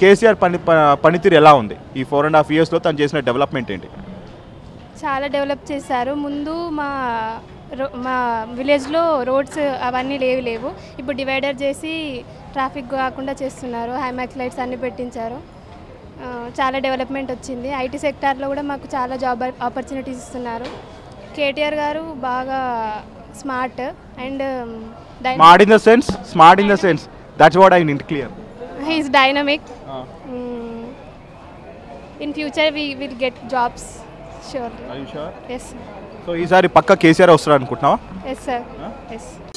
కేసీఆర్ పని ప- పనితీరు ఎలా ఉంది ఈ ఫోర్ అండ్ హాఫ్ ఇయర్స్లో తను చేసిన డెవలప్మెంట్ ఏంటి చాలా డెవలప్ చేశారు ముందు మా రో- మా విలేజ్లో రోడ్స్ అవన్నీ లేవు లేవు ఇప్పుడు డివైడర్ చేసి ట్రాఫిక్ కాకుండా చేస్తున్నారు హైమాక్స్ లైట్స్ అన్నీ పెట్టించారు ఆ, చాలా డెవలప్మెంట్ వచ్చింది ఐటీ సెక్టార్లో కూడా మాకు చాలా జాబ్ ఆపర్చునిటీస్ ఇస్తున్నారు కేటీఆర్ గారు బాగా smart and smart in the sense smart in the sense that's what I intend clear he's dynamic in future we will get jobs sure yes so ఈసారి పక్క కేసీఆర్ వస్తాడు అనుకుంటున్నావా ఎస్ సార్ ఎస్